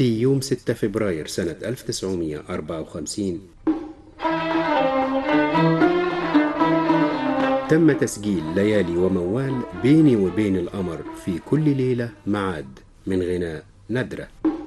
في يوم 6 فبراير سنة 1954 تم تسجيل ليالي وموال بيني وبين القمر في كل ليلة معاد من غناء ندرة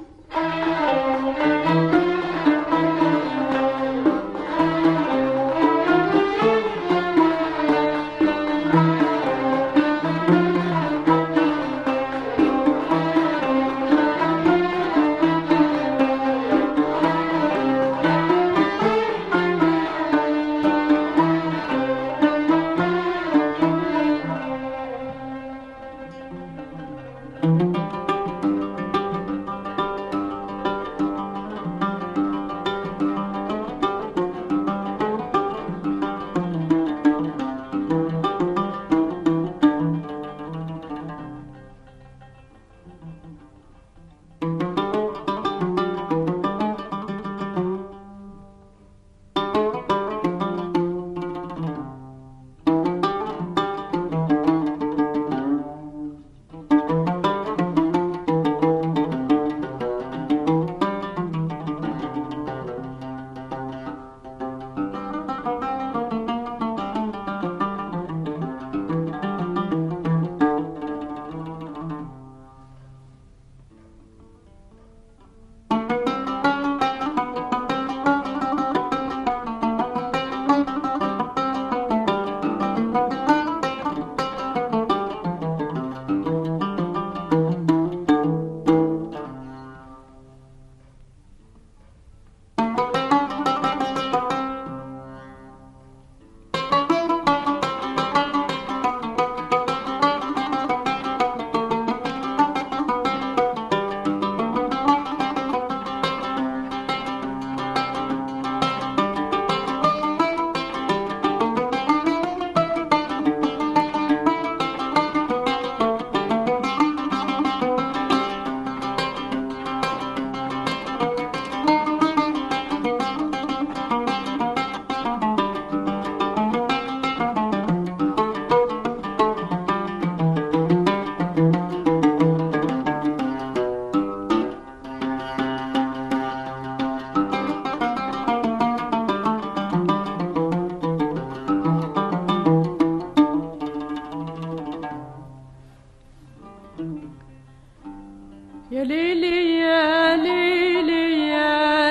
يا ليلي يا ليلي يا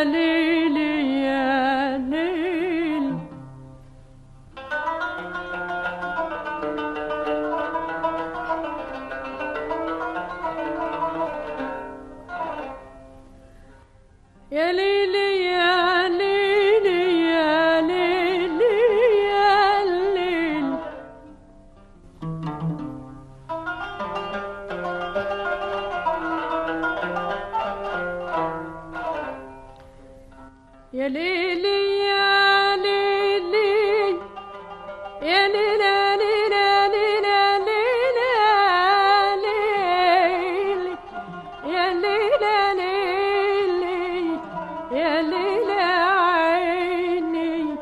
ليلي يا ليل يا ليلي يا ليلي يا ليلي يا ليل يا ليلي يا ليلي يا ليلى ليلى ليلى ليلى ليلي يا ليلى ليلي يا ليلى عيني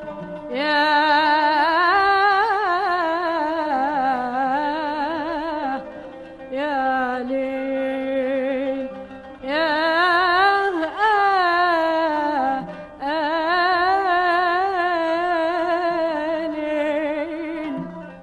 يا يا ليل يا ليل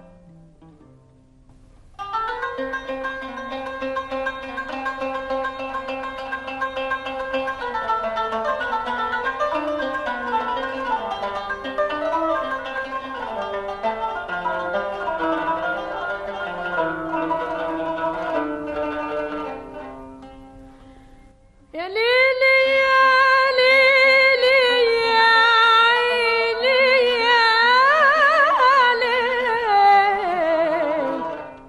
يا ليلي يا ليلي يا عيني يا ليل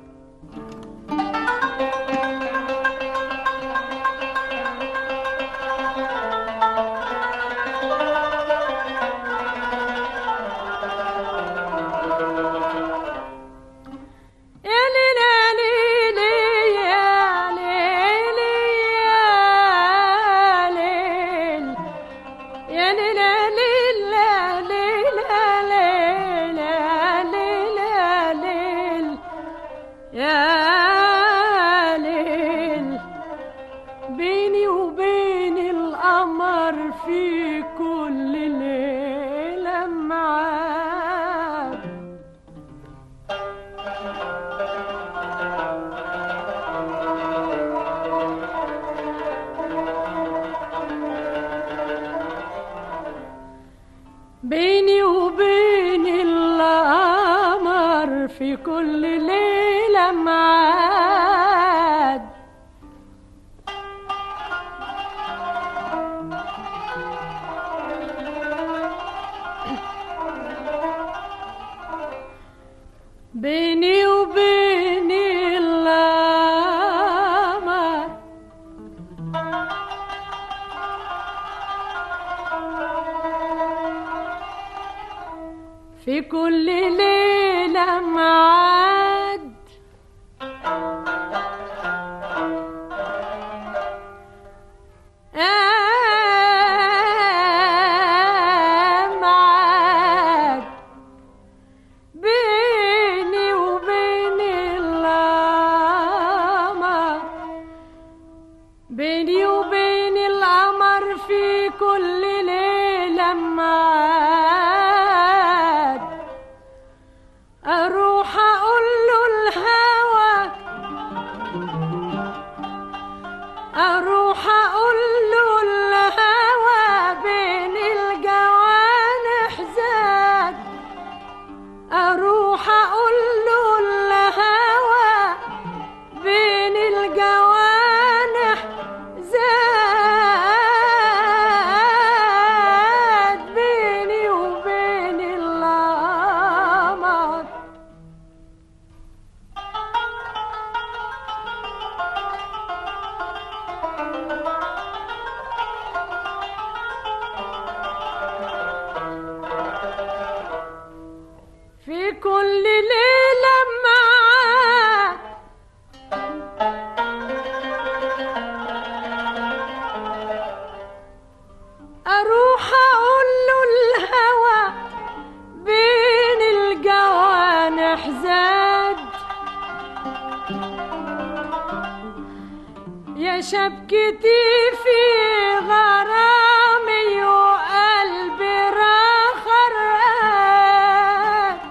يا ليلى ليلي يا ليلي يا القمر في كل ليلة معاك بيني وبين القمر في كل ليلة معاد بيني وبين القمر في كل ليلة معاد آه معاد بيني وبين القمر بيني وبين القمر في كل ليلة معاد أروح أقول له الهوى أروح أقول له الهوى بين الجوانح زاد أروح أقول له الهوى بين الجوانح زاد بيني وبين القمر في كل ليلة معاك أروح أقول له الهوى بين الجوانح زاد يا شبكتي في غرامي وقلبي راخر قاد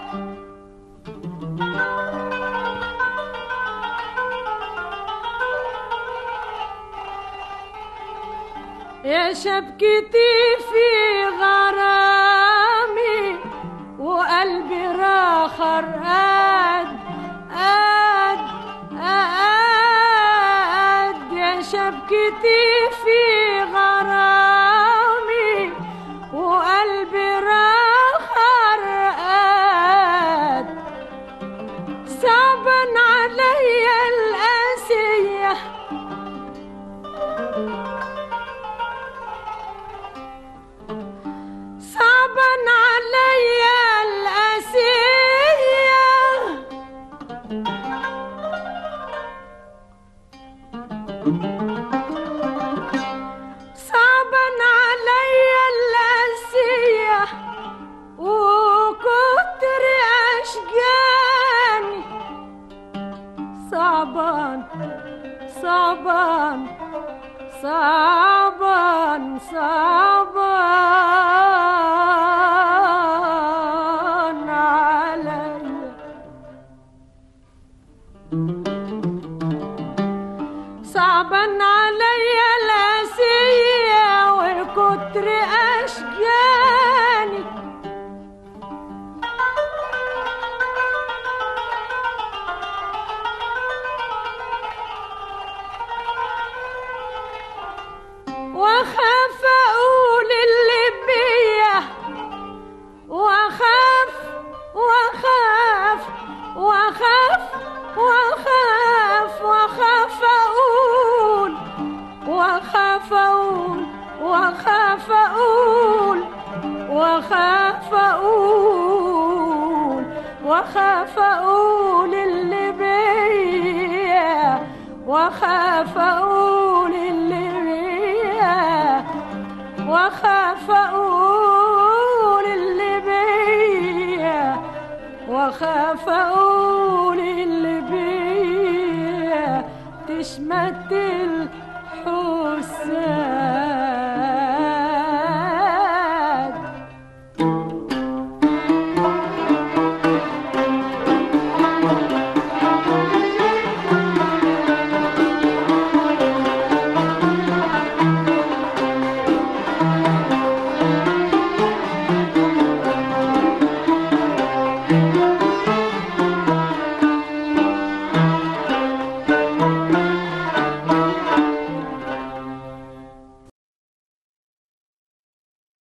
يا شبكتي في غرامي وقلبي راخر قاد قاد قاد يا شبكتي في غرامي وقلبي راخر قاد صعبا عليا القاسيه صعبا عليا القاسية صعبا عليا القاسية وكتر أشجاني صعبا صعبا صعبا صعبا علي صعبا علي الأسية وكتر أشجاني واخاف اقول اللي بيا واخاف واخاف واخاف واخاف واخاف اقول واخاف اقول واخاف اقول واخاف اقول واخاف اقول اللي بيا واخاف اقول اللي بيا واخاف اقول اللي بيا واخاف اقول اللي بيا تشمت